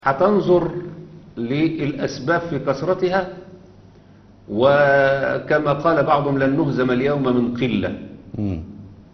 هتنظر للأسباب في كثرتها وكما قال بعضهم لن نهزم اليوم من قلة مم.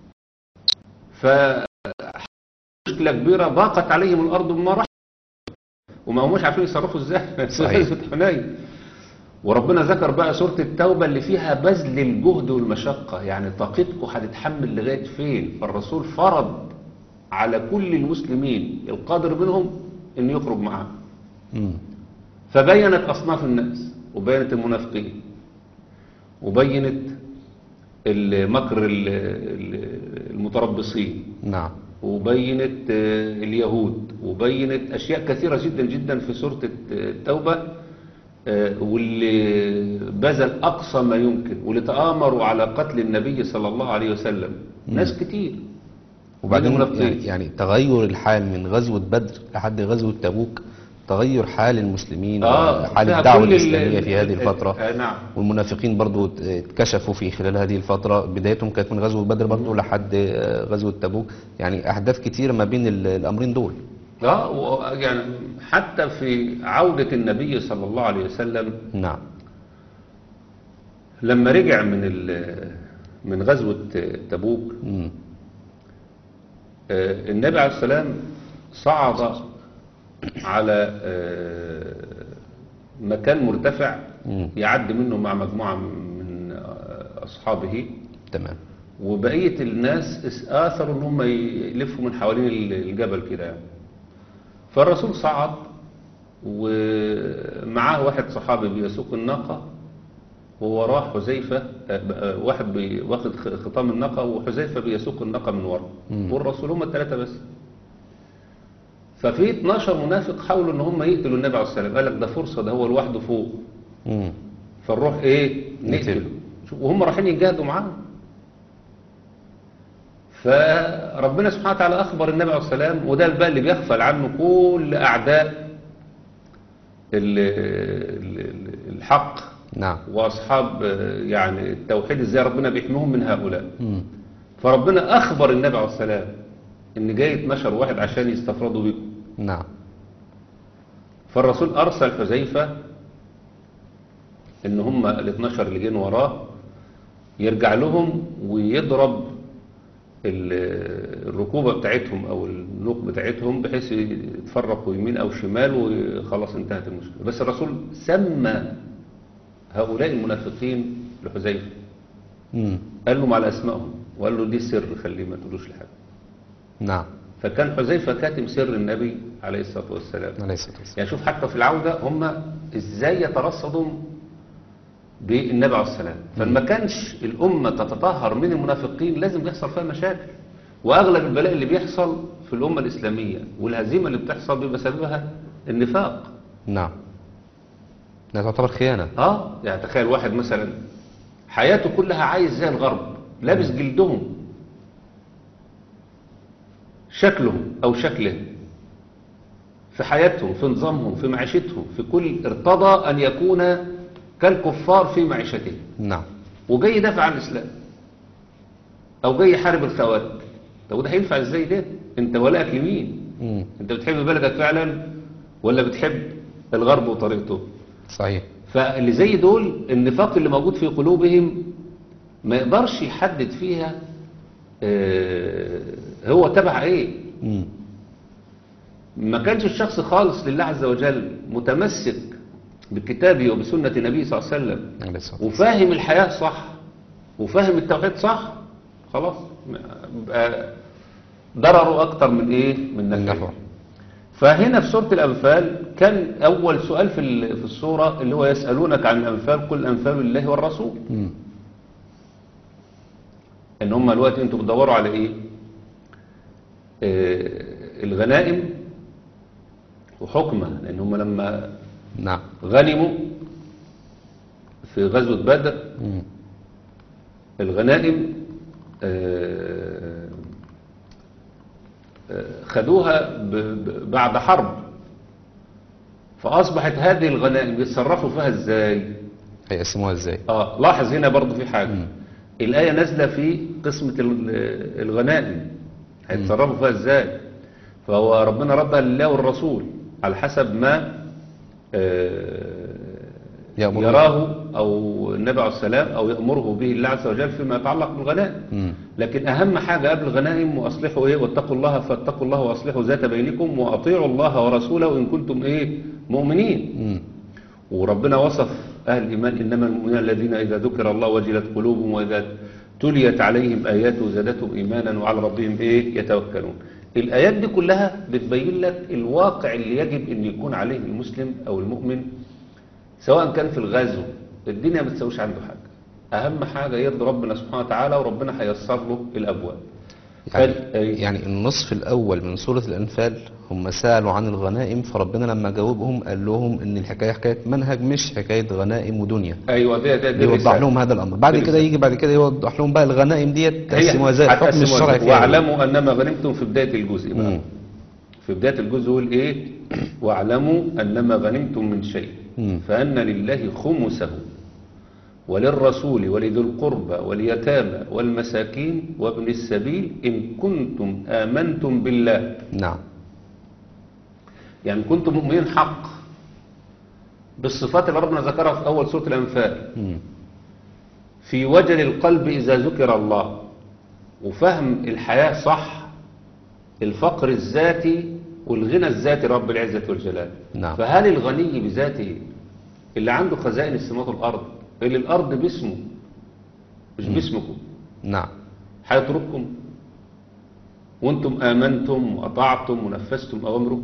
فمشكلة كبيرة ضاقت عليهم الأرض بما رحمت وما هموش عارفين يتصرفوا ازاي في صحيح. غزوة حنين وربنا ذكر بقى سورة التوبة اللي فيها بذل الجهد والمشقة يعني طاقتكم هتتحمل لغاية فين فالرسول فرض على كل المسلمين القادر منهم ان يخرج معاه مم. فبينت أصناف الناس وبينت المنافقين وبينت المكر ال- ال- المتربصين نعم وبينت آه، اليهود وبينت أشياء كثيرة جدا جدا في سورة التوبة آه، واللي بذل أقصى ما يمكن واللي تآمروا على قتل النبي صلى الله عليه وسلم ناس كتير وبعدين المنافقين. يعني, يعني تغير الحال من غزوة بدر لحد غزوة تبوك تغير حال المسلمين آه، وحال فيها الدعوة كل ال- الإسلامية في هذه ال- الفترة آه، نعم والمنافقين برضو اتكشفوا في خلال هذه الفترة بدايتهم كانت من غزوة بدر برضو لحد آه، غزوة تبوك يعني أحداث كتيرة ما بين ال- الأمرين دول اه و- يعني حتى في عودة النبي صلى الله عليه وسلم نعم لما رجع من ال- من غزوة تبوك مم. آه، النبي عليه السلام صعد على آه، مكان مرتفع مم. يعدي منه مع مجموعة من آه، أصحابه تمام وبقية الناس اس- آثروا ان هم يلفوا من حوالين ال- الجبل كده يعني. فالرسول صعد ومعاه واحد صحابي بيسوق الناقة ووراه حذيفة آه، آه، واحد بي- واخد خ- خطام الناقة وحذيفة بيسوق الناقة من ورا مم. والرسول هم الثلاثة بس ففي 12 منافق حاولوا ان هم يقتلوا النبي عليه السلام قال لك ده فرصة ده هو لوحده فوق مم. فنروح ايه نقتله. نقتله شوف، وهم رايحين يجاهدوا معاهم فربنا سبحانه وتعالى اخبر النبي عليه السلام وده بقى اللي بيغفل عنه كل اعداء ال- ال- الحق نعم واصحاب آه، يعني التوحيد ازاي ربنا بيحميهم من هؤلاء مم. فربنا اخبر النبي عليه السلام ان جاي 12 واحد عشان يستفردوا بيكم نعم فالرسول أرسل حذيفة إن هم ال 12 اللي جين وراه يرجع لهم ويضرب ال- الركوبة بتاعتهم أو النوق بتاعتهم بحيث يتفرقوا يمين أو شمال وخلاص انتهت المشكلة بس الرسول سمى هؤلاء المنافقين لحذيفة مم. قال لهم على أسمائهم وقال له دي سر خليه ما تقولوش لحد نعم فكان حذيفة كاتم سر النبي عليه الصلاة والسلام عليه الصلاة والسلام يعني شوف حتى في العودة هم ازاي يترصدوا بالنبي عليه السلام فما كانش الأمة تتطهر من المنافقين لازم يحصل فيها مشاكل وأغلب البلاء اللي بيحصل في الأمة الإسلامية والهزيمة اللي بتحصل بيبقى سببها النفاق نعم ده تعتبر خيانة اه يعني تخيل واحد مثلا حياته كلها عايز زي الغرب لابس جلدهم شكلهم او شكلهم في حياتهم في نظامهم في معيشتهم في كل ارتضى ان يكون كالكفار في معيشتهم نعم وجاي يدافع عن الاسلام او جاي يحارب الخوارج طب وده هينفع ازاي ده انت ولاءك لمين مم. انت بتحب بلدك فعلا ولا بتحب الغرب وطريقته صحيح فاللي زي دول النفاق اللي موجود في قلوبهم ما يقدرش يحدد فيها آه، هو تبع ايه مم. ما كانش الشخص خالص لله عز وجل متمسك بكتابه وبسنة النبي صلى الله عليه وسلم عليه الصلاة والسلام وفاهم الحياة صح وفاهم التوحيد صح خلاص يبقى ضرره اكتر من ايه من نفعه النفع. فهنا في سورة الأنفال كان أول سؤال في ال- في السورة اللي هو يسألونك عن الأنفال قل الأنفال لله والرسول مم. إن هم الوقت أنتوا بتدوروا على إيه آه الغنائم وحكمة لأن هم لما نعم غنموا في غزوة بدر مم. الغنائم آه، آه، خدوها ب- ب- بعد حرب فأصبحت هذه الغنائم يتصرفوا فيها ازاي هيقسموها ازاي اه لاحظ هنا برضو في حاجة مم. الآية نازلة في قسمة ال- الغنائم هيتصرفوا فيها ازاي فهو ربنا ردها لله والرسول على حسب ما آه، يأمر يراه أو النبي عليه السلام أو يأمره به الله عز وجل فيما يتعلق بالغنائم مم. لكن أهم حاجة قبل الغنائم وأصلحوا إيه واتقوا الله فاتقوا الله وأصلحوا ذات بينكم وأطيعوا الله ورسوله إن كنتم إيه مؤمنين مم. وربنا وصف أهل الإيمان إنما المؤمنون الذين إذا ذكر الله وجلت قلوبهم وإذا تليت عليهم آياته زادتهم إيمانا وعلى ربهم إيه يتوكلون الآيات دي كلها بتبين لك الواقع اللي يجب أن يكون عليه المسلم أو المؤمن سواء كان في الغزو الدنيا ما تسويش عنده حاجة أهم حاجة يرضي ربنا سبحانه وتعالى وربنا هيسر له الأبواب يعني, فال- أي- يعني النصف الأول من سورة الأنفال هم سألوا عن الغنائم فربنا لما جاوبهم قال لهم إن الحكاية حكاية منهج مش حكاية غنائم ودنيا أيوة ده ده, ده يوضح الرسالة. لهم هذا الأمر بعد دي كده الرسالة. يجي بعد كده يوضح لهم بقى الغنائم ديت هي تقسموها ازاي الحكم هتقسموها الشرعي إزاي؟ فيها واعلموا أنما غنمتم في بداية الجزء بقى مم. في بداية الجزء يقول إيه واعلموا أنما غنمتم من شيء مم. فأن لله خمسه وللرسول ولذي القربى واليتامى والمساكين وابن السبيل إن كنتم آمنتم بالله نعم يعني كنتم مؤمنين حق بالصفات اللي ربنا ذكرها في أول سورة الأنفال مم. في وجل القلب إذا ذكر الله وفهم الحياة صح الفقر الذاتي والغنى الذاتي رب العزة والجلال نعم. فهل الغني بذاته اللي عنده خزائن السماوات والأرض اللي الأرض باسمه مش باسمكم نعم هيترككم وانتم آمنتم وأطعتم ونفذتم أوامره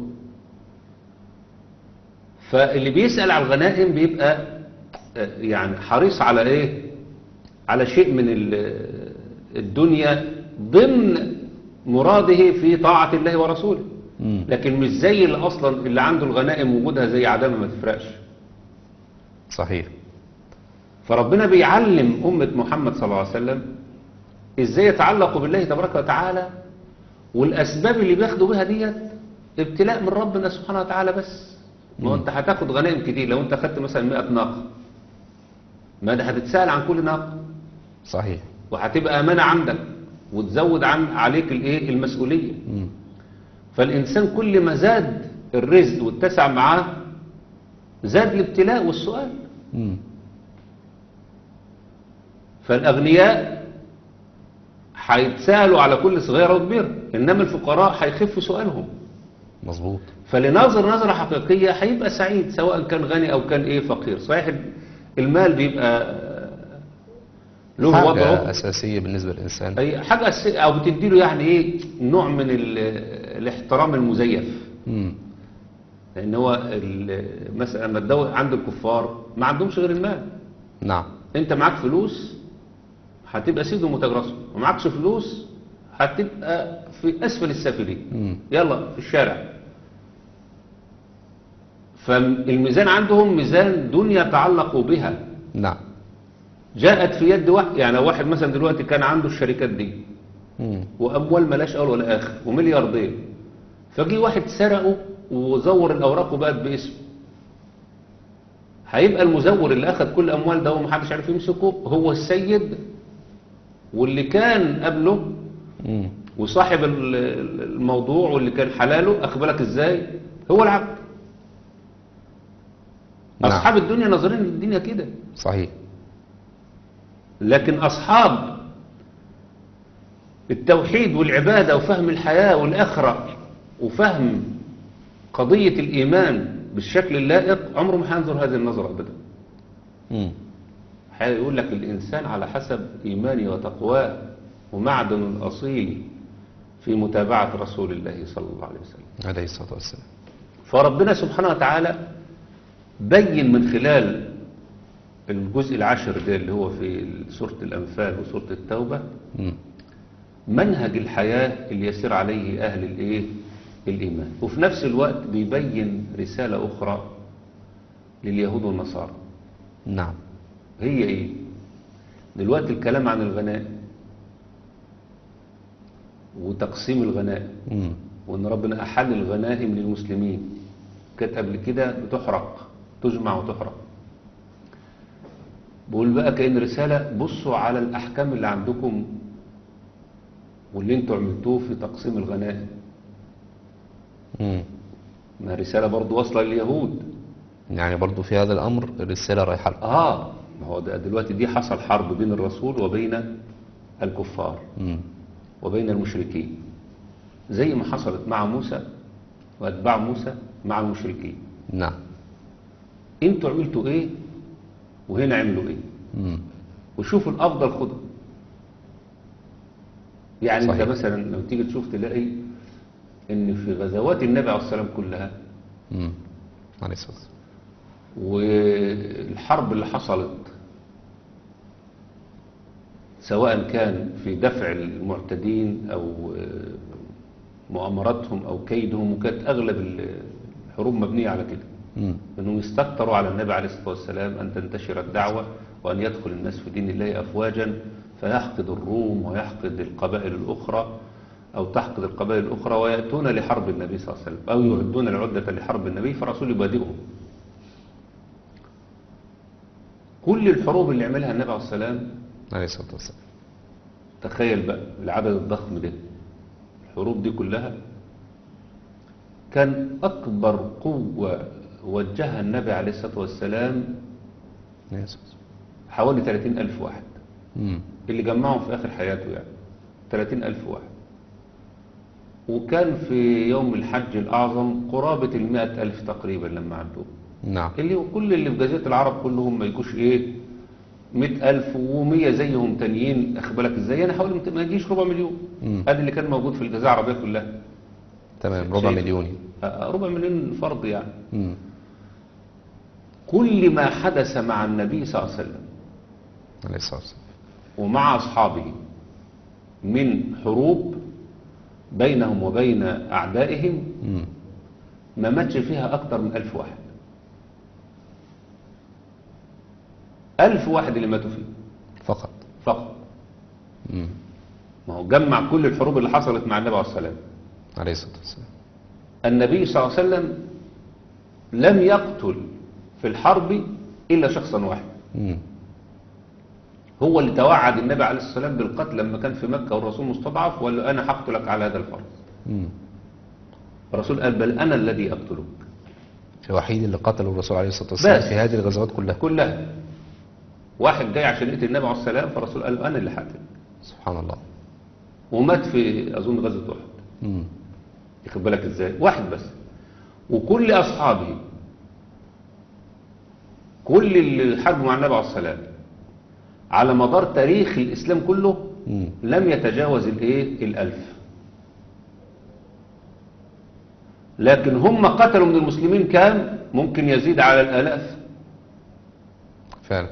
فاللي بيسأل على الغنائم بيبقى آه، يعني حريص على ايه على شيء من ال- الدنيا ضمن مراده في طاعة الله ورسوله مم. لكن مش زي اللي اصلا اللي عنده الغنائم وجودها زي عدمها ما تفرقش صحيح فربنا بيعلم أمة محمد صلى الله عليه وسلم ازاي يتعلقوا بالله تبارك وتعالى والأسباب اللي بياخدوا بها ديت ابتلاء من ربنا سبحانه وتعالى بس ما هو انت هتاخد غنائم كتير لو انت خدت مثلا 100 ناقة ما ده هتتسأل عن كل ناقة صحيح وهتبقى أمانة عندك وتزود عن عليك الايه المسؤولية مم. فالإنسان كل ما زاد الرزق واتسع معاه زاد الابتلاء والسؤال مم. فالأغنياء هيتسألوا على كل صغيرة وكبيرة إنما الفقراء هيخف سؤالهم مظبوط فلناظر نظرة حقيقية هيبقى سعيد سواء كان غني أو كان إيه فقير صحيح المال بيبقى له حاجة وضعه أساسية بالنسبة للإنسان أي حاجة س- أو بتديله يعني إيه نوع من ال- الاحترام المزيف مم. لأن هو ال- مثلا لما تدور عند الكفار ما عندهمش غير المال نعم انت معاك فلوس هتبقى سيد ومتجرسه ومعكش فلوس هتبقى في اسفل السافلين مم. يلا في الشارع فالميزان عندهم ميزان دنيا تعلقوا بها نعم جاءت في يد واحد يعني لو واحد مثلا دلوقتي كان عنده الشركات دي مم. واموال ملاش اول ولا اخر وملياردير فجي واحد سرقه وزور الاوراق وبقت باسمه هيبقى المزور اللي اخذ كل الاموال ده ومحدش عارف يمسكه هو السيد واللي كان قبله مم. وصاحب ال- ال- الموضوع واللي كان حلاله اخد بالك ازاي هو العبد نعم. اصحاب الدنيا ناظرين الدنيا كده صحيح لكن أصحاب التوحيد والعبادة وفهم الحياة والآخرة وفهم قضية الإيمان بالشكل اللائق عمره ما هينظر هذه النظرة أبدا مم. هيقول لك الإنسان على حسب إيمانه وتقواه ومعدن الأصيل في متابعة رسول الله صلى الله عليه وسلم عليه الصلاة والسلام فربنا سبحانه وتعالى بين من خلال الجزء العاشر ده اللي هو في سورة الأنفال وسورة التوبة مم. منهج الحياة اللي يسير عليه أهل الإيه؟ الإيمان وفي نفس الوقت بيبين رسالة أخرى لليهود والنصارى نعم هي إيه؟ دلوقتي الكلام عن الغنائم وتقسيم الغنائم مم. وإن ربنا أحل الغنائم للمسلمين كانت قبل كده بتحرق تجمع وتحرق بقول بقى كأن رسالة بصوا على الأحكام اللي عندكم واللي انتوا عملتوه في تقسيم الغنائم مم. ما رسالة برضو واصلة لليهود يعني برضو في هذا الأمر الرسالة رايحة لهم اه ما هو ده دلوقتي دي حصل حرب بين الرسول وبين الكفار مم. وبين المشركين زي ما حصلت مع موسى واتباع موسى مع المشركين نعم انتوا عملتوا ايه وهنا عملوا ايه مم. وشوفوا الافضل خده يعني صحيح. انت مثلا لو تيجي تشوف تلاقي ان في غزوات النبي عليه الصلاه والسلام كلها مم. عليه الصلاة والسلام والحرب اللي حصلت سواء كان في دفع المعتدين أو مؤامراتهم أو كيدهم وكانت أغلب الحروب مبنية على كده مم. أنهم يستكتروا على النبي عليه الصلاة والسلام أن تنتشر الدعوة وأن يدخل الناس في دين الله أفواجا فيحقد الروم ويحقد القبائل الأخرى أو تحقد القبائل الأخرى ويأتون لحرب النبي صلى الله عليه وسلم أو يعدون العدة لحرب النبي فالرسول يبادئهم كل الحروب اللي عملها النبي عليه الصلاة والسلام عليه الصلاة والسلام تخيل بقى العدد الضخم ده الحروب دي كلها كان أكبر قوة وجهها النبي عليه الصلاة والسلام عليه الصلاة والسلام. حوالي 30 ألف واحد مم. اللي جمعهم في آخر حياته يعني 30 ألف واحد وكان في يوم الحج الأعظم قرابة المائة ألف تقريبا لما عدوه نعم اللي كل اللي في جزيرة العرب كلهم ما يجوش ايه مئة ألف ومية زيهم تانيين أخبالك ازاي يعني حوالي مت- ما يجيش ربع مليون مم. ادي اللي كان موجود في الجزيرة العربية كلها تمام ربع شايف؟ مليون آه، ربع مليون فرد يعني مم. كل ما حدث مع النبي صلى الله عليه وسلم عليه الصلاة والسلام ومع أصحابه من حروب بينهم وبين أعدائهم مم. ما ماتش فيها أكتر من ألف واحد ألف واحد اللي ماتوا فيه فقط فقط مم. ما هو جمع كل الحروب اللي حصلت مع النبي عليه الصلاة والسلام عليه الصلاة والسلام النبي صلى الله عليه وسلم لم يقتل في الحرب إلا شخصا واحد مم. هو اللي توعد النبي عليه الصلاة والسلام بالقتل لما كان في مكة والرسول مستضعف وقال له أنا هقتلك على هذا الفرض مم. الرسول قال بل أنا الذي أقتلك الوحيد اللي قتله الرسول عليه الصلاة والسلام بس. في هذه الغزوات كلها كلها واحد جاي عشان يقتل النبي عليه السلام فالرسول قال له أنا اللي هقتلك سبحان الله ومات في أظن غزوة أحد مم. ياخد بالك ازاي واحد بس وكل اصحابه كل اللي حاربوا مع النبي عليه الصلاه والسلام على مدار تاريخ الاسلام كله مم. لم يتجاوز الايه الالف لكن هم قتلوا من المسلمين كام ممكن يزيد على الالاف فعلا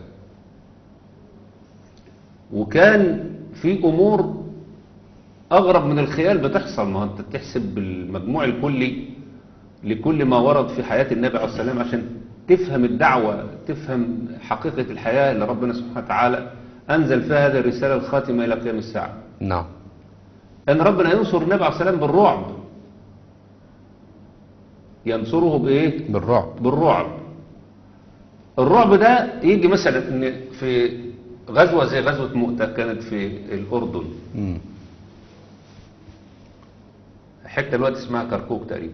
وكان في امور اغرب من الخيال بتحصل ما هو انت تحسب بالمجموع الكلي لكل ما ورد في حياة النبي عليه السلام عشان تفهم الدعوة تفهم حقيقة الحياة اللي ربنا سبحانه وتعالى انزل فيها هذه الرسالة الخاتمة الى قيام الساعة نعم ان ربنا ينصر النبي عليه السلام بالرعب ينصره بايه بالرعب بالرعب الرعب ده يجي مثلا ان في غزوة زي غزوة مؤتة كانت في الأردن مم. حتة الوقت اسمها كركوك تقريبا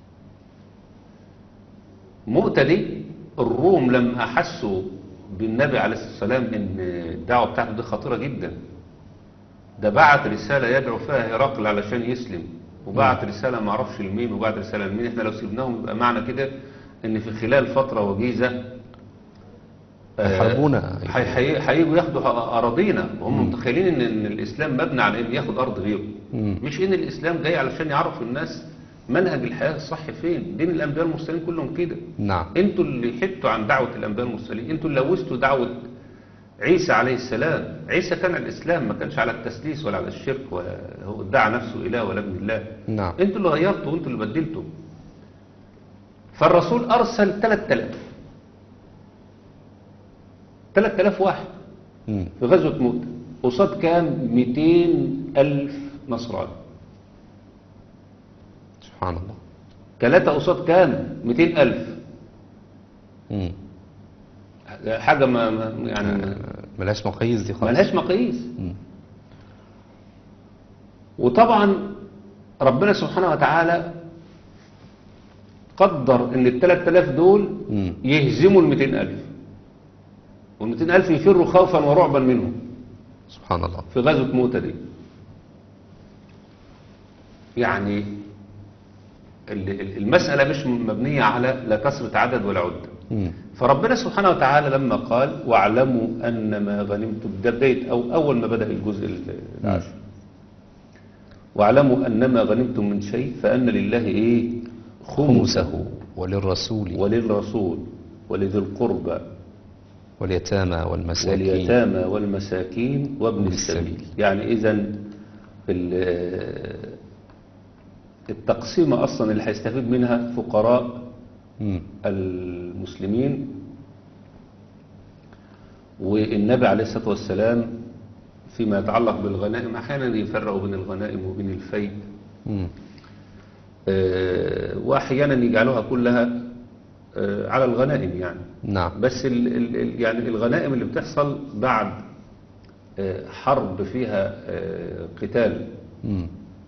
مؤتة دي الروم لما حسوا بالنبي عليه الصلاة والسلام ان الدعوة بتاعته دي خطيرة جدا ده بعت رسالة يدعو فيها هرقل علشان يسلم وبعت رسالة ما اعرفش لمين وبعت رسالة لمين احنا لو سيبناهم يبقى معنى كده ان في خلال فترة وجيزة آه، يحاربونا. هي- هي- هيجوا ياخدوا اراضينا وهم متخيلين ان ان الاسلام مبني على ان ياخد ارض غيره مم. مش ان الاسلام جاي علشان يعرف الناس منهج الحياة الصح فين دين الانبياء المرسلين كلهم كده نعم انتوا اللي حدتوا عن دعوة الانبياء المرسلين انتوا اللي لوثتوا دعوة عيسى عليه السلام عيسى كان على الاسلام ما كانش على التسليس ولا على الشرك ولا هو ادعى نفسه اله ولا ابن الله نعم انتوا اللي غيرتوا وانتوا اللي بدلتوا فالرسول ارسل 3000 3000 واحد مم. في غزوة موت قصاد كام 200 ألف نصراني سبحان الله ثلاثة قصاد كام 200 ألف مم. حاجة ما ما- يعني ما- آه، ملهاش مقاييس دي خالص ملهاش مقاييس مم. وطبعا ربنا سبحانه وتعالى قدر ان ال 3000 دول مم. يهزموا ال 200000 وال 200000 يفروا خوفا ورعبا منهم سبحان الله في غزوة موتة دي يعني ال- ال- المسألة مش مبنية على لا كثرة عدد ولا عدة مم. فربنا سبحانه وتعالى لما قال واعلموا أن ما غنمتم ده بداية أو أول ما بدأ الجزء ال- العاشر واعلموا أن ما غنمتم من شيء فأن لله إيه خمسه وللرسول وللرسول ولذي القربى واليتامى والمساكين واليتامى والمساكين وابن وابن السبيل السبيل. يعني إذا التقسيمة أصلا اللي هيستفيد منها فقراء مم. المسلمين والنبي عليه الصلاة والسلام فيما يتعلق بالغنائم أحيانا يفرقوا بين الغنائم وبين الفيء مم. آه، وأحيانا يجعلوها كلها آه، على الغنائم يعني نعم بس ال ال ال يعني الغنائم اللي بتحصل بعد آه، حرب فيها آه، قتال مم.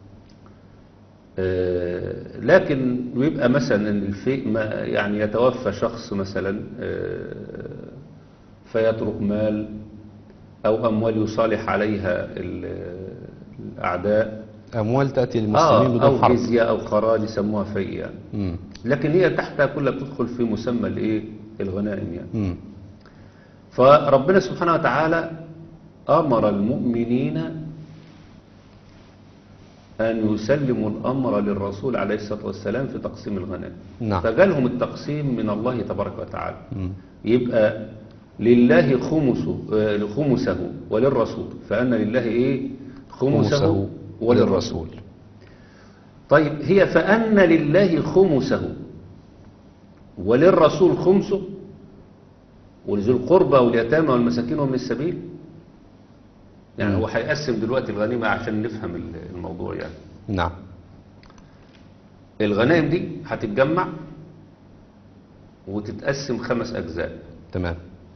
آه، لكن بيبقى مثلا إن الفيء ما يعني يتوفى شخص مثلا آه، فيترك مال أو أموال يصالح عليها ال- الأعداء أموال تأتي للمسلمين آه بدون أو حرب جزية أو خراج يسموها فيء يعني مم. لكن هي تحتها كلها بتدخل في مسمى الإيه الغنائم يعني مم. فربنا سبحانه وتعالى أمر المؤمنين أن يسلموا الأمر للرسول عليه الصلاة والسلام في تقسيم الغنائم نعم. فجالهم التقسيم من الله تبارك وتعالى مم. يبقى لله خمسه آه، خمسه وللرسول فأن لله إيه خمسه خمسه وللرسول طيب هي فأن لله خمسه وللرسول خمسه ولذي القربى واليتامى والمساكين ومن السبيل يعني هو هيقسم دلوقتي الغنيمة عشان نفهم ال- الموضوع يعني نعم الغنائم دي هتتجمع وتتقسم خمس أجزاء تمام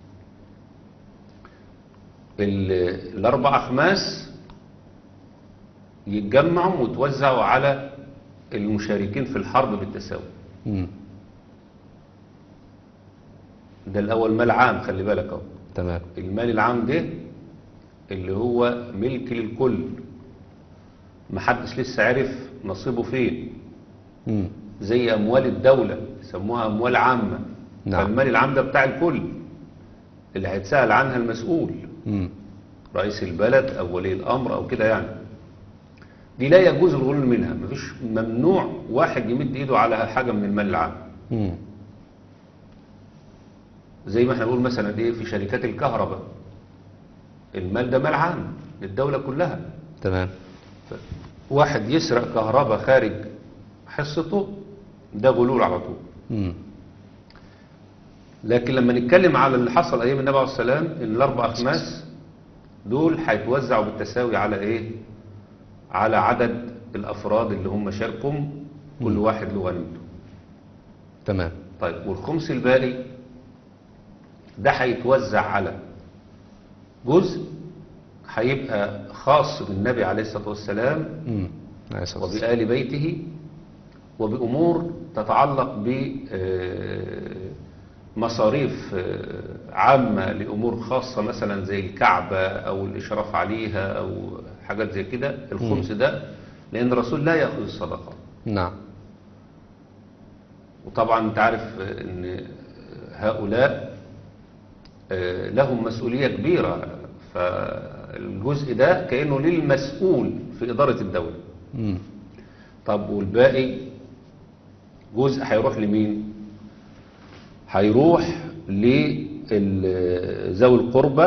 ال- الأربع أخماس يتجمعوا وتوزعوا على المشاركين في الحرب بالتساوي مم. ده الأول مال عام خلي بالك اهو تمام المال العام ده اللي هو ملك للكل محدش لسه عرف نصيبه فين مم. زي أموال الدولة يسموها أموال عامة نعم. فالمال العام ده بتاع الكل اللي هيتسأل عنها المسؤول مم. رئيس البلد أو ولي الأمر أو كده يعني دي لا يجوز الغلول منها مفيش ممنوع واحد يمد إيده على حاجة من المال العام مم. زي ما احنا نقول مثلا ايه في شركات الكهرباء المال ده مال عام للدولة كلها تمام واحد يسرق كهرباء خارج حصته ده غلول على طول مم. لكن لما نتكلم على اللي حصل ايام النبي عليه السلام ان الاربع اخماس دول هيتوزعوا بالتساوي على ايه على عدد الافراد اللي هم شاركوا كل واحد له غنيمته تمام طيب والخمس الباقي ده هيتوزع على جزء هيبقى خاص بالنبي عليه الصلاة والسلام مم. عليه الصلاة والسلام. وبآل بيته وبأمور تتعلق بمصاريف عامة لأمور خاصة مثلا زي الكعبة أو الإشراف عليها أو حاجات زي كده الخمس ده لأن الرسول لا يأخذ الصدقة نعم وطبعا انت عارف ان هؤلاء آه، لهم مسؤولية كبيرة فالجزء ده كأنه للمسؤول في إدارة الدولة مم. طب والباقي جزء هيروح لمين هيروح لذوي القربى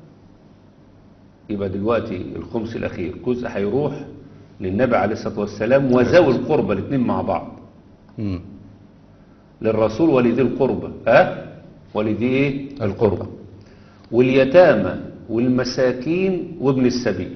يبقى دلوقتي الخمس الأخير جزء هيروح للنبي عليه الصلاة والسلام وذوي القربى الاثنين مع بعض مم. للرسول ولذي القربى ها ولذي ايه القربى. واليتامى والمساكين وابن السبيل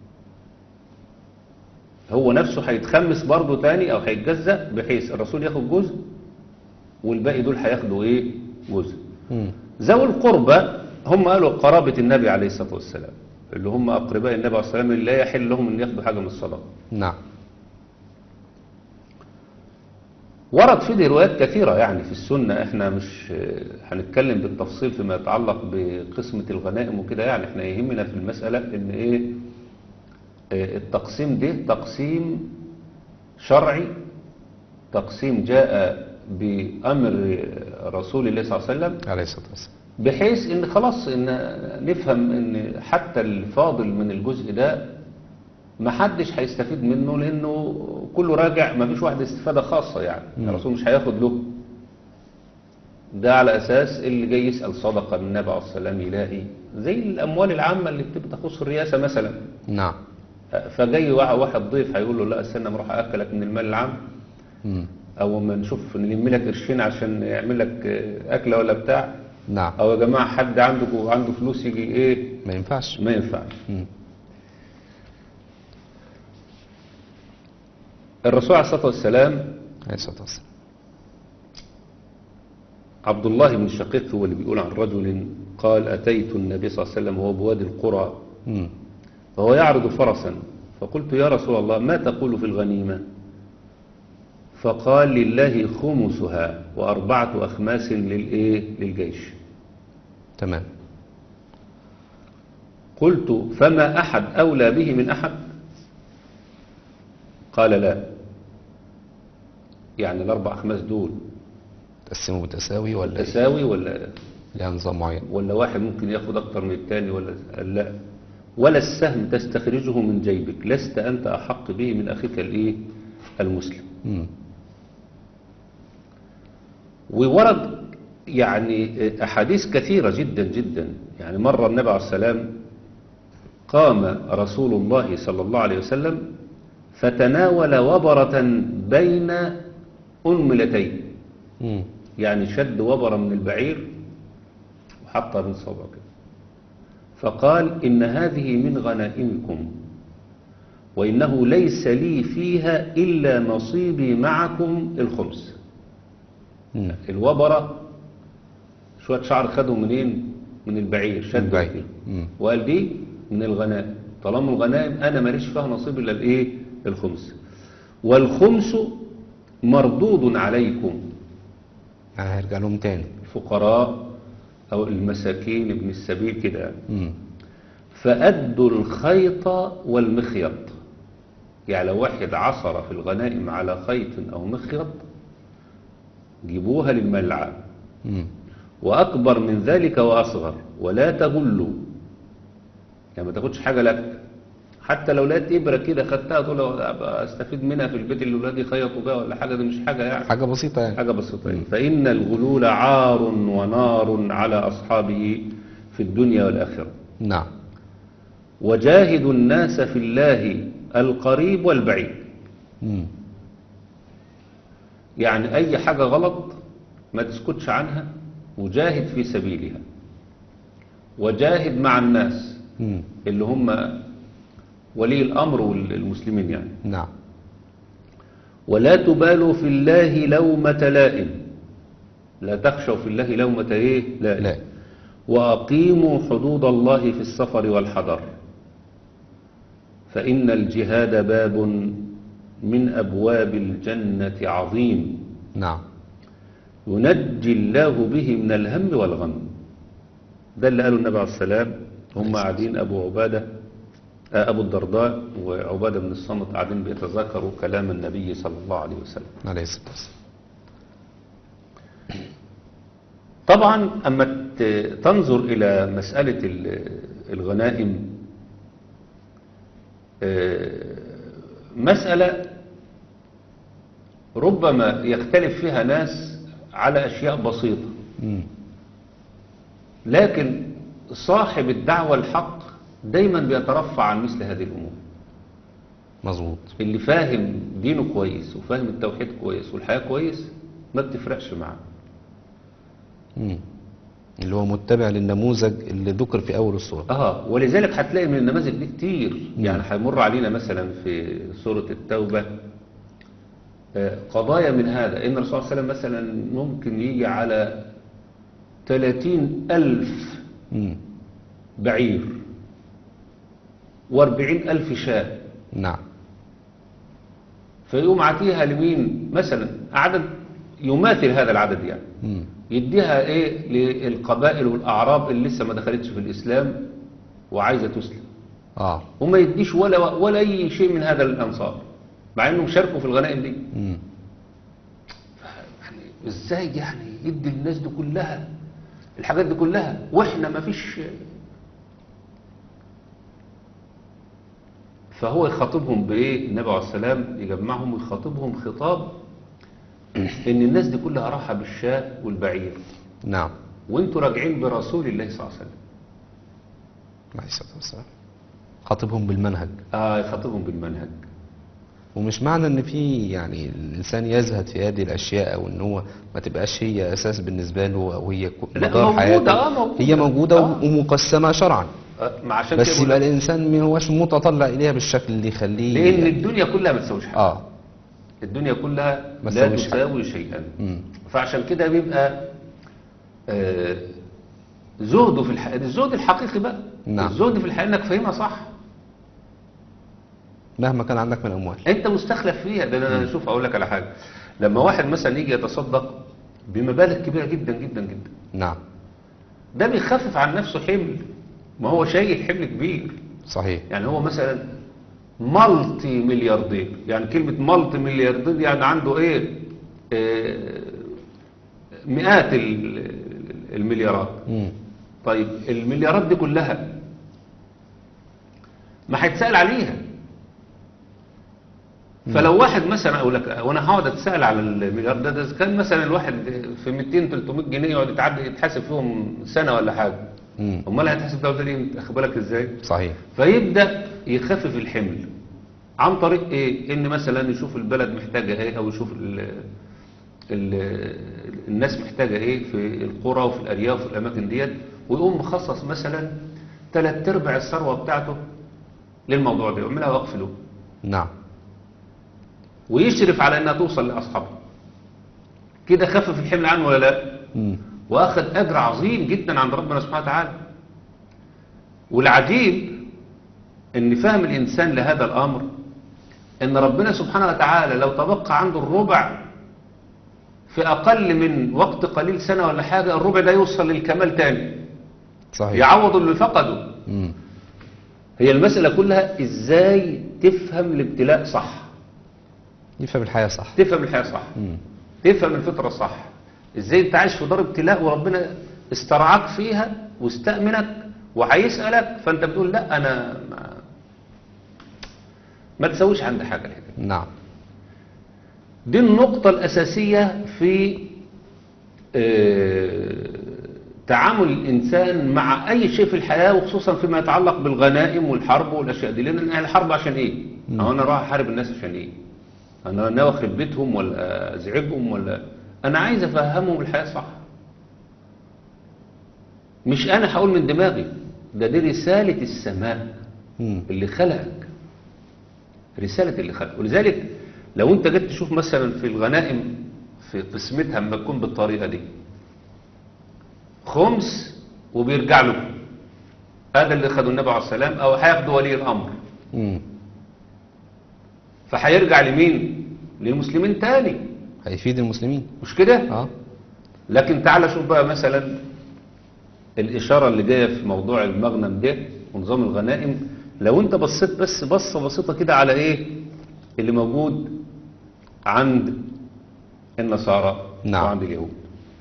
هو نفسه هيتخمس برضه تاني او هيتجزأ بحيث الرسول ياخد جزء والباقي دول هياخدوا ايه جزء مم. ذوي القربى هم قالوا قرابة النبي عليه الصلاة والسلام اللي هم أقرباء النبي عليه الصلاة والسلام اللي لا يحل لهم أن ياخدوا حاجة من الصدقة نعم ورد فيه روايات كثيرة يعني في السنة احنا مش آه، هنتكلم بالتفصيل فيما يتعلق بقسمة الغنائم وكده يعني احنا يهمنا في المسألة ان ايه آه، التقسيم ده تقسيم شرعي تقسيم جاء بأمر رسول الله صلى الله عليه وسلم عليه الصلاة والسلام بحيث ان خلاص ان نفهم ان حتى الفاضل من الجزء ده ما حدش هيستفيد منه لانه كله راجع ما فيش واحد استفادة خاصة يعني مم. الرسول مش هياخد له ده على اساس اللي جاي يسأل صدقة من النبي عليه السلام يلاقي زي الاموال العامة اللي بتبقى تخص الرئاسة مثلا نعم فجاي واحد واحد ضيف هيقول له لا استنى اروح اكلك من المال العام مم. او ما نشوف نلم لك قرشين عشان يعمل لك اكله ولا بتاع نعم او يا جماعه حد عندكم عنده فلوس يجي ايه ما ينفعش ما ينفعش مم. الرسول عليه الصلاه والسلام عليه الصلاة والسلام عبد الله بن شقيق هو اللي بيقول عن رجل قال اتيت النبي صلى الله عليه وسلم وهو بوادي القرى مم. وهو يعرض فرسا فقلت يا رسول الله ما تقول في الغنيمه فقال لله خمسها واربعه اخماس للايه للجيش تمام قلت فما أحد أولى به من أحد قال لا يعني الأربع خماس دول تقسمه بتساوي ولا إيه؟ تساوي ولا لها نظام معين ولا واحد ممكن ياخد أكتر من التاني ولا قال لا ولا السهم تستخرجه من جيبك لست أنت أحق به من أخيك الإيه المسلم مم. وورد يعني أحاديث كثيرة جدا جدا يعني مرة النبي عليه السلام قام رسول الله صلى الله عليه وسلم فتناول وبرة بين أنملتين مم. يعني شد وبرة من البعير وحطها من صوبه كده فقال إن هذه من غنائمكم وإنه ليس لي فيها إلا نصيبي معكم الخمس مم. الوبرة شوية شعر خدهم منين من البعير شد البعير. كده. مم. وقال دي من الغنائم طالما الغنائم انا ماليش فيها نصيب الا الايه الخمس والخمس مردود عليكم يعني هيرجع لهم تاني الفقراء او المساكين ابن السبيل كده يعني. مم. فأدوا الخيط والمخيط يعني لو واحد عصر في الغنائم على خيط أو مخيط جيبوها للمال العام مم. وأكبر من ذلك وأصغر ولا تغلوا يعني ما تاخدش حاجة لك حتى لو لقيت إبرة كده خدتها تقول أبقى أستفيد منها في البيت اللي ولادي خيطوا بيها ولا حاجة دي مش حاجة يعني حاجة بسيطة يعني حاجة بسيطة يعني. فإن الغلول عار ونار على أصحابه في الدنيا والآخرة نعم وجاهدوا الناس في الله القريب والبعيد مم. يعني أي حاجة غلط ما تسكتش عنها وجاهد في سبيلها وجاهد مع الناس مم. اللي هم ولي الأمر والمسلمين يعني نعم ولا تبالوا في الله لومة لائم لا تخشوا في الله لومة ايه لائم لا وأقيموا حدود الله في السفر والحضر فإن الجهاد باب من أبواب الجنة عظيم نعم ينجي الله به من الهم والغم ده اللي قاله النبي عليه السلام هم قاعدين أبو عبادة آه، أبو الدرداء وعبادة بن الصامت قاعدين بيتذاكروا كلام النبي صلى الله عليه وسلم عليه الصلاة والسلام طبعا أما ت- تنظر إلى مسألة ال- الغنائم آه، مسألة ربما يختلف فيها ناس على أشياء بسيطة مم. لكن صاحب الدعوة الحق دايما بيترفع عن مثل هذه الأمور مظبوط اللي فاهم دينه كويس وفاهم التوحيد كويس والحياة كويس ما بتفرقش معاه مم. اللي هو متبع للنموذج اللي ذكر في أول الصورة اه ولذلك هتلاقي من النماذج دي كتير يعني هيمر علينا مثلا في سورة التوبة آه، قضايا من هذا ان الرسول صلى الله عليه وسلم مثلا ممكن يجي على 30 ألف مم. بعير واربعين ألف شاة نعم فيقوم عاتيها لمين مثلا عدد يماثل هذا العدد يعني مم. يديها ايه للقبائل والاعراب اللي لسه ما دخلتش في الاسلام وعايزه تسلم اه وما يديش ولا ولا اي شيء من هذا الانصار مع انهم شاركوا في الغنائم دي مم. يعني ازاي يعني يدي الناس دي كلها الحاجات دي كلها واحنا ما فيش فهو يخاطبهم بايه النبي عليه السلام يجمعهم ويخاطبهم خطاب ان الناس دي كلها راحه بالشاة والبعير نعم وانتوا راجعين برسول الله صلى الله عليه وسلم عليه الصلاة والسلام خاطبهم بالمنهج اه يخاطبهم بالمنهج ومش معنى ان في يعني الانسان يزهد في هذه الاشياء او ان هو ما تبقاش هي اساس بالنسبه له او هي ك- لا، مدار موجودة، حياته آه، موجودة. هي موجوده آه. ومقسمه شرعا آه ما عشان بس كده يبقى بقول لك، الانسان ما هوش متطلع اليها بالشكل اللي يخليه لان الدنيا كلها ما تساويش حاجه اه الدنيا كلها ما لا تساويش حاجة. تساوي شيئا مم. فعشان كده بيبقى آه، زهده في الحياة الزهد الحقيقي بقى نعم. الزهد في الحياة انك فاهمها صح مهما كان عندك من اموال انت مستخلف فيها ده انا شوف اقول لك على حاجة لما واحد مثلا يجي يتصدق بمبالغ كبيرة جدا جدا جدا نعم ده بيخفف عن نفسه حمل ما هو شايل حمل كبير صحيح يعني هو مثلا مالتي ملياردير يعني كلمة مالتي ملياردير يعني عنده ايه آه، مئات ال- المليارات مم. طيب المليارات دي كلها ما هيتسأل عليها فلو واحد مثلا اقول لك وانا هقعد اتسال على المليار ده ده إذا كان مثلا الواحد في 200 300 جنيه يقعد يتعدى يتحاسب فيهم سنه ولا حاجه مم. امال هيتحاسب ده وده ليه اخد بالك ازاي صحيح فيبدا يخفف الحمل عن طريق ايه ان مثلا يشوف البلد محتاجه ايه او يشوف ال ال الناس محتاجه ايه في القرى وفي الارياف وفي الاماكن ديت ويقوم مخصص مثلا ثلاث ارباع الثروه بتاعته للموضوع ده يعملها وقف له نعم ويشرف على انها توصل لاصحابها كده خفف الحمل عنه ولا لا مم. واخذ اجر عظيم جدا عند ربنا سبحانه وتعالى والعجيب ان فهم الانسان لهذا الامر ان ربنا سبحانه وتعالى لو تبقى عنده الربع في اقل من وقت قليل سنة ولا حاجة الربع ده يوصل للكمال تاني صحيح يعوض اللي فقده مم. هي المسألة كلها ازاي تفهم الابتلاء صح يفهم الحياه صح تفهم الحياة صح مم. تفهم الفطرة صح ازاي انت عايش في دار ابتلاء وربنا استرعاك فيها واستأمنك وهيسألك فانت بتقول لا انا ما, ما تسويش عندي حاجة الحكاية نعم دي النقطة الأساسية في آه، تعامل الإنسان مع أي شيء في الحياة وخصوصا فيما يتعلق بالغنائم والحرب والأشياء دي لأن الحرب عشان إيه؟ أو أنا رايح أحارب الناس عشان إيه؟ أنا ناوي أخرب بيتهم ولا أزعجهم ولا أنا عايز أفهمهم الحياة صح مش أنا هقول من دماغي ده دي رسالة السماء مم. اللي خلقك رسالة اللي خلقك ولذلك لو انت جيت تشوف مثلا في الغنائم في قسمتها اما تكون بالطريقة دي خمس وبيرجع له هذا اللي خده النبي عليه السلام او هياخده ولي الامر مم. فهيرجع لمين للمسلمين تاني هيفيد المسلمين مش كده اه لكن تعال شوف بقى مثلا الإشارة اللي جاية في موضوع المغنم ده ونظام الغنائم لو انت بصيت بس بصة بسيطة كده على ايه اللي موجود عند النصارى نعم. وعند اليهود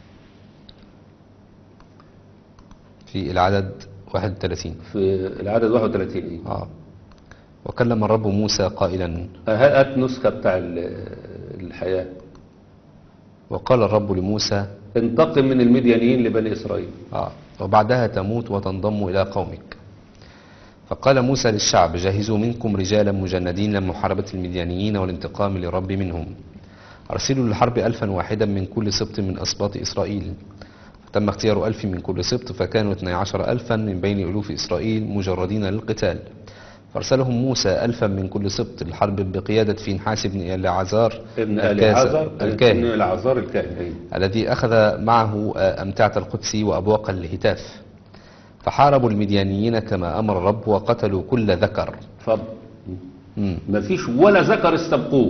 في العدد 31 في العدد 31 ايه اه وكلم الرب موسى قائلا هات نسخة بتاع ال- الحياة وقال الرب لموسى انتقم من المديانيين لبني إسرائيل آه وبعدها تموت وتنضم إلى قومك فقال موسى للشعب جهزوا منكم رجالا مجندين لمحاربة المديانيين والانتقام لرب منهم أرسلوا للحرب ألفا واحدا من كل سبط من أسباط إسرائيل فتم اختيار ألف من كل سبط فكانوا اثني عشر ألفا من بين ألوف إسرائيل مجردين للقتال فأرسلهم موسى ألفا من كل سبط للحرب بقيادة فينحاس بن إلعازار ابن الكاس- العازر ابن الكاهن العازر الكاهن أيوه. الذي أخذ معه آه، أمتعة القدس وأبواق الهتاف فحاربوا المديانيين كما أمر الرب وقتلوا كل ذكر اتفضل مم. مفيش ولا ذكر استبقوه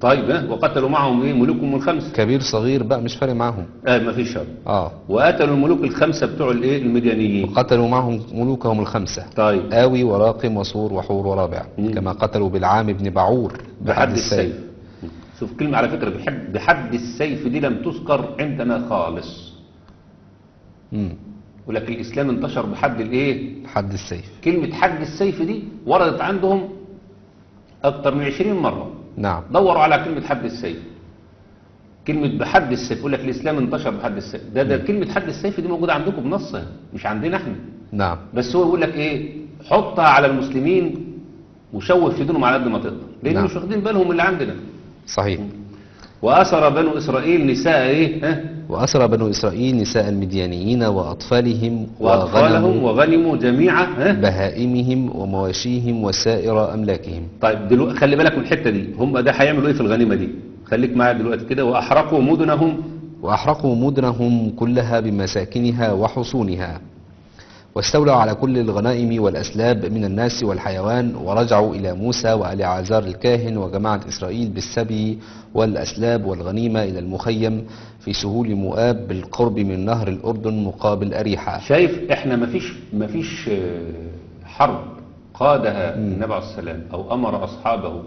طيب ها وقتلوا معهم ايه ملوكهم الخمسه كبير صغير بقى مش فارق معاهم اه ما فيش شر اه وقتلوا الملوك الخمسه بتوع الايه المديانيين قتلوا معهم ملوكهم الخمسة طيب آوي وراقم وصور وحور ورابع مم. كما قتلوا بالعام بن بعور بحد السيف شوف كلمة على فكرة بحد بحد السيف دي لم تذكر عندنا خالص مم. ولكن الإسلام انتشر بحد الإيه حد السيف كلمة حد السيف دي وردت عندهم أكتر من 20 مرة نعم دوروا على كلمة حد السيف كلمة بحد السيف يقول لك الإسلام انتشر بحد السيف ده ده كلمة حد السيف دي موجودة عندكم بنصها مش عندنا احنا نعم بس هو يقول لك ايه حطها على المسلمين وشوف في دينهم على قد ما تقدر لان نعم. مش واخدين بالهم اللي عندنا صحيح وأسر بنو إسرائيل نساء إيه ها؟ وأسرى بنو إسرائيل نساء المديانيين وأطفالهم وأطفالهم وغنموا وغنموا جميعا ها؟ بهائمهم ومواشيهم وسائر أملاكهم طيب دلوقتي خلي بالك من الحتة دي هم ده هيعملوا إيه في الغنيمة دي خليك معايا دلوقتي كده وأحرقوا مدنهم وأحرقوا مدنهم كلها بمساكنها وحصونها واستولوا على كل الغنائم والأسلاب من الناس والحيوان ورجعوا إلى موسى وآل عازار الكاهن وجماعة إسرائيل بالسبي والأسلاب والغنيمة إلى المخيم في سهول مؤاب بالقرب من نهر الأردن مقابل أريحة شايف إحنا مفيش مفيش آه، حرب قادها النبي عليه السلام أو أمر أصحابه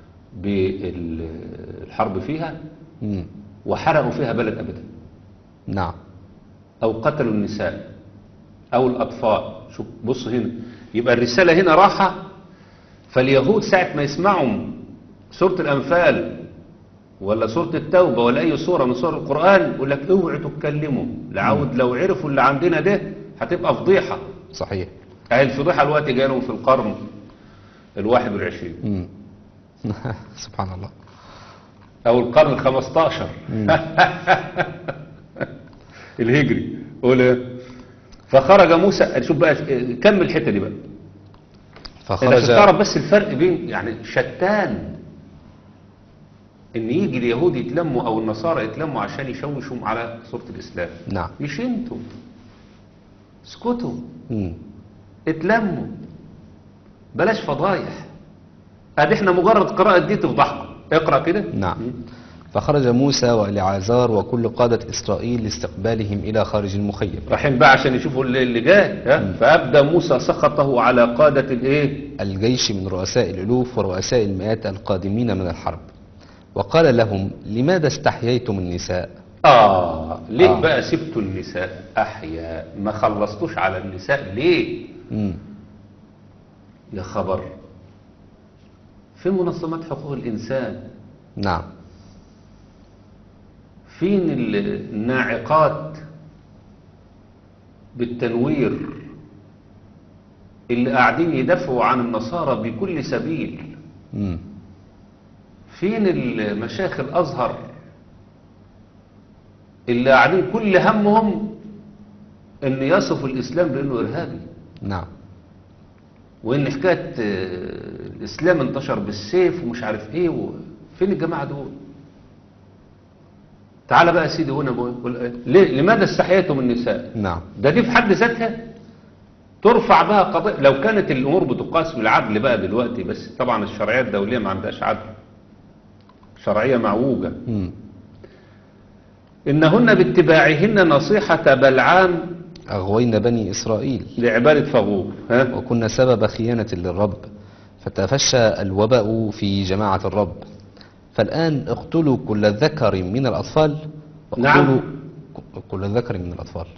بالحرب فيها مم. وحرقوا فيها بلد أبدا نعم أو قتلوا النساء أو الأطفال شوف بص هنا يبقى الرسالة هنا راحة فاليهود ساعة ما يسمعوا سورة الأنفال ولا سورة التوبة ولا أي سورة من سور القرآن يقول لك اوعوا تتكلموا لعود لو عرفوا اللي عندنا ده هتبقى فضيحة صحيح أهي الفضيحة الوقت جالهم في القرن الواحد والعشرين مم. سبحان الله أو القرن الخمستاشر الهجري قول إيه؟ فخرج موسى شوف بقى كمل الحتة دي بقى انت عشان فخرج تعرف بس الفرق بين يعني شتان ان يجي اليهود يتلموا او النصارى يتلموا عشان يشوشوا على صورة الاسلام نعم مش انتوا اسكتوا مم. اتلموا بلاش فضايح ادي احنا مجرد قراءة دي تفضحكم اقرأ كده نعم فخرج موسى والعازار وكل قادة إسرائيل لاستقبالهم إلى خارج المخيم رايحين بقى عشان يشوفوا اللي, اللي جاي ها؟ فابدى موسى سخطه على قادة الايه الجيش من رؤساء الألوف ورؤساء المئات القادمين من الحرب وقال لهم لماذا استحييتم النساء اه ليه آه. آه. بقى سبتوا النساء احياء ما خلصتوش على النساء ليه مم. يا خبر في منظمات حقوق الإنسان نعم فين ال- الناعقات بالتنوير اللي قاعدين يدافعوا عن النصارى بكل سبيل مم. فين المشايخ الأزهر اللي قاعدين كل همهم ان يصفوا الإسلام بأنه إرهابي نعم وان حكايه آه، الاسلام انتشر بالسيف ومش عارف ايه و... فين الجماعه دول تعال بقى يا سيدي هنا بقول قول إيه؟ ليه لماذا استحييتم النساء نعم ده دي في حد ذاتها ترفع بها قضيه لو كانت الامور بتقاس بالعدل بقى دلوقتي بس طبعا الشرعيه الدوليه ما عندهاش عدل شرعيه معوجه مم. انهن باتباعهن نصيحه بلعام أغوينا بني إسرائيل لعباده فغور ها وكنا سبب خيانة للرب فتفشى الوباء في جماعة الرب فالآن اقتلوا كل ذكر من الأطفال نعم. واقتلوا ك- كل ذكر من الأطفال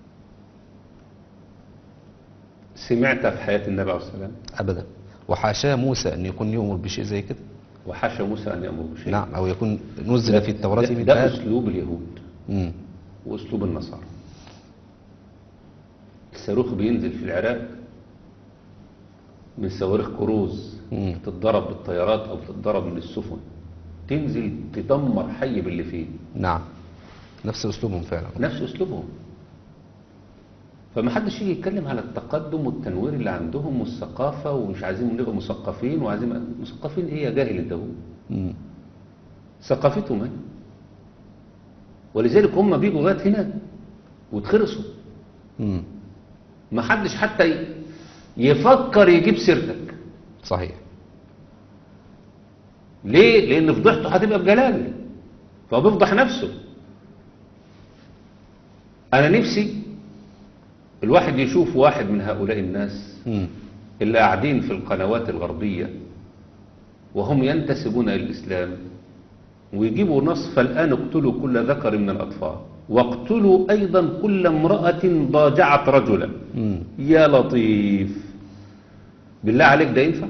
سمعت في حياه النبي عليه الصلاه والسلام أبدا وحاشا موسى أن يكون يؤمر بشيء زي كده وحاشا موسى ان يامر بشيء نعم أو يكون نزل في التوراة ده, من ده آل اسلوب اليهود مم. واسلوب النصارى الصاروخ بينزل في العراق من صواريخ كروز مم. تتضرب بالطيارات او تتضرب من السفن تنزل تدمر حي باللي فيه نعم نفس أسلوبهم فعلا نفس اسلوبهم فما حدش يجي يتكلم على التقدم والتنوير اللي عندهم والثقافه ومش عايزين نبقى مثقفين وعايزين مثقفين ايه يا جاهل انت هو مم. ثقافتهم ايه ولذلك هم بيجوا لغايه هنا وتخرسوا مم. ما حدش حتى ي- يفكر يجيب سيرتك صحيح ليه لان فضحته هتبقى بجلاله فهو بيفضح نفسه انا نفسي الواحد يشوف واحد من هؤلاء الناس مم. اللي قاعدين في القنوات الغربية وهم ينتسبون إلى الإسلام ويجيبوا نص فالآن اقتلوا كل ذكر من الأطفال واقتلوا أيضا كل امرأة ضاجعت رجلا مم. يا لطيف بالله عليك ده ينفع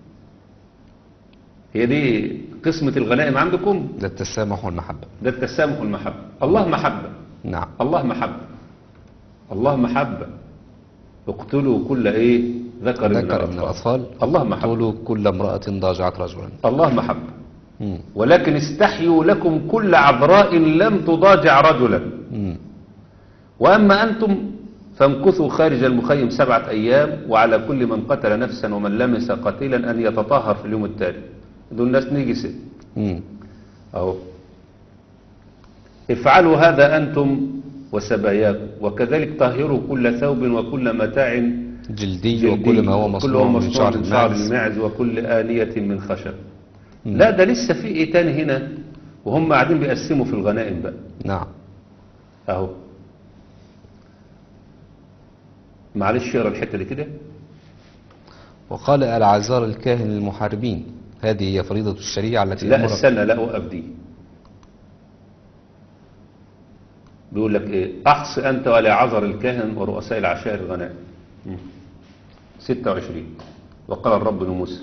هي دي قسمة الغنائم عندكم ده التسامح والمحبة ده التسامح والمحبة الله محبة نعم الله محبة الله محبة اقتلوا كل ايه ذكر, ذكر من الأطفال الله محبة قولوا كل امرأة ضاجعت رجلا الله محبة مم. ولكن استحيوا لكم كل عذراء لم تضاجع رجلا مم. وأما أنتم فامكثوا خارج المخيم سبعة أيام وعلى كل من قتل نفسا ومن لمس قتيلا أن يتطهر في اليوم التالي دول ناس نجسة مم. أهو افعلوا هذا أنتم وسباياكم وكذلك طهروا كل ثوب وكل متاع جلدي, جلدي وكل ما هو وكل مصنوع من شعر من شعر الماعز الماعز وكل آنية من خشب مم. لا ده لسه في ايه تاني هنا وهم قاعدين بيقسموا في الغنائم بقى نعم اهو معلش اقرا الحته دي كده وقال العزار الكاهن للمحاربين هذه هي فريضة الشريعة التي لا أمرت استنى لا وقف دي بيقول لك ايه احص انت ولا عذر الكاهن ورؤساء العشائر الغنائم مم. 26 وقال الرب لموسى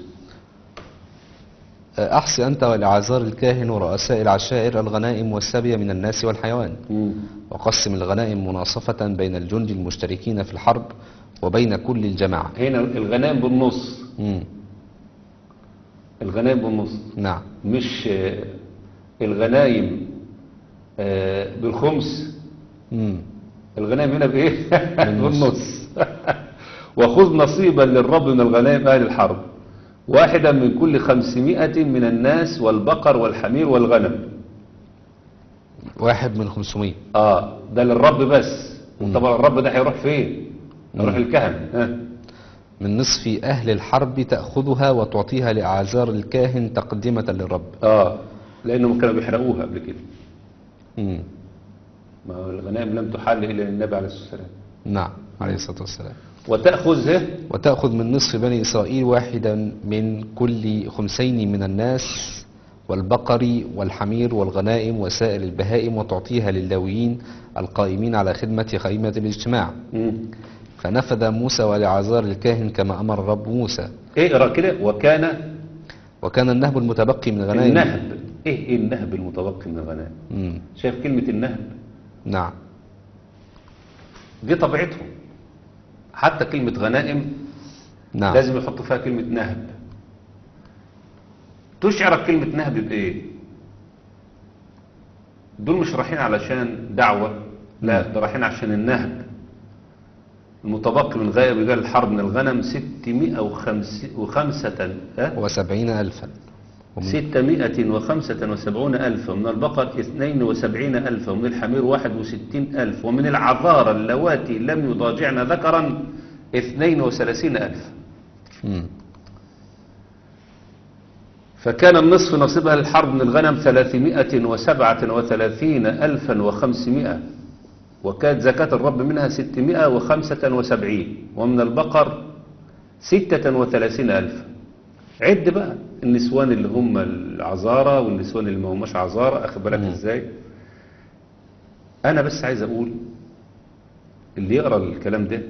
أحصي أنت والعزار الكاهن ورؤساء العشائر الغنائم والسبي من الناس والحيوان مم. وقسم الغنائم مناصفة بين الجند المشتركين في الحرب وبين كل الجماعة هنا الغنائم بالنص مم. الغنائم بالنص نعم مش آه، الغنايم آه، بالخمس مم. الغنائم هنا بايه بالنص. بالنص وخذ نصيبا للرب من الغنائم اهل الحرب واحدا من كل خمسمائة من الناس والبقر والحمير والغنم واحد من خمسمية اه ده للرب بس طبعا الرب ده هيروح فين هيروح الكهنة ها من نصف أهل الحرب تأخذها وتعطيها لأعزار الكاهن تقدمة للرب اه لانهم كانوا بيحرقوها قبل كده مم. ما هو الغنائم لم تحل الا للنبي عليه الصلاه والسلام نعم عليه الصلاة والسلام وتاخذه وتأخذ من نصف بني إسرائيل واحدا من كل خمسين من الناس والبقر والحمير والغنائم وسائر البهائم وتعطيها للاويين القائمين على خدمة خيمة الاجتماع مم. فنفذ موسى ولعازار الكاهن كما أمر الرب موسى اقرا كده وكان وكان النهب المتبقي من الغنائم النهب ايه ايه النهب المتبقي من الغنائم مم. شايف كلمة النهب نعم دي طبيعتهم حتى كلمة غنائم نعم لازم يحطوا فيها كلمة نهب تشعرك كلمة نهب بإيه دول مش رايحين علشان دعوة لا ده رايحين عشان النهب المتبقي من غير رجال الحرب من الغنم 605 ها وسبعين ألفا ومن- ستمائة وخمسة وسبعون ألف ومن البقر اثنين وسبعين ألف ومن الحمير واحد وستين ألف ومن العذار اللواتي لم يضاجعن ذكرا اثنين وثلاثين ألف مم. فكان النصف نصيبها للحرب من الغنم ثلاثمائة وسبعة وثلاثين ألفا وخمسمائة وكانت زكاة الرب منها ستمائة وخمسة وسبعين ومن البقر ستة وثلاثين ألف عد بقى النسوان اللي هم العذارى والنسوان اللي ما هماش عذارى أخد بالك ازاي أنا بس عايز أقول اللي يقرأ الكلام ده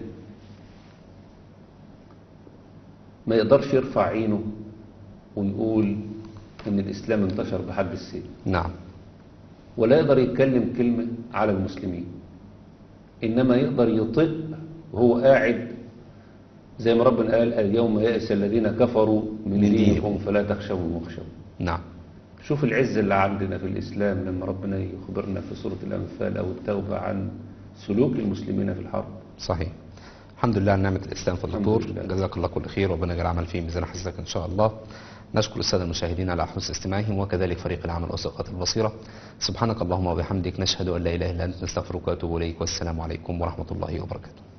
ما يقدرش يرفع عينه ويقول ان الاسلام انتشر بحد السيف نعم ولا يقدر يتكلم كلمة على المسلمين انما يقدر يطق وهو قاعد زي ما ربنا قال اليوم يأس الذين كفروا من من دينهم فلا تخشوهم واخشوا نعم شوف العز اللي عندنا في الإسلام لما ربنا يخبرنا في سورة الأنفال أو التوبة عن سلوك المسلمين في الحرب صحيح الحمد لله على نعمة الإسلام في الحمد الدكتور لله. جزاك الله كل خير وربنا يجعل العمل فيه ميزان حسنك إن شاء الله نشكر السادة المشاهدين على حسن استماعهم وكذلك فريق العمل وثقة البصيرة سبحانك اللهم وبحمدك نشهد أن لا إله إلا أنت نستغفرك ونتوب إليك والسلام عليكم ورحمة الله وبركاته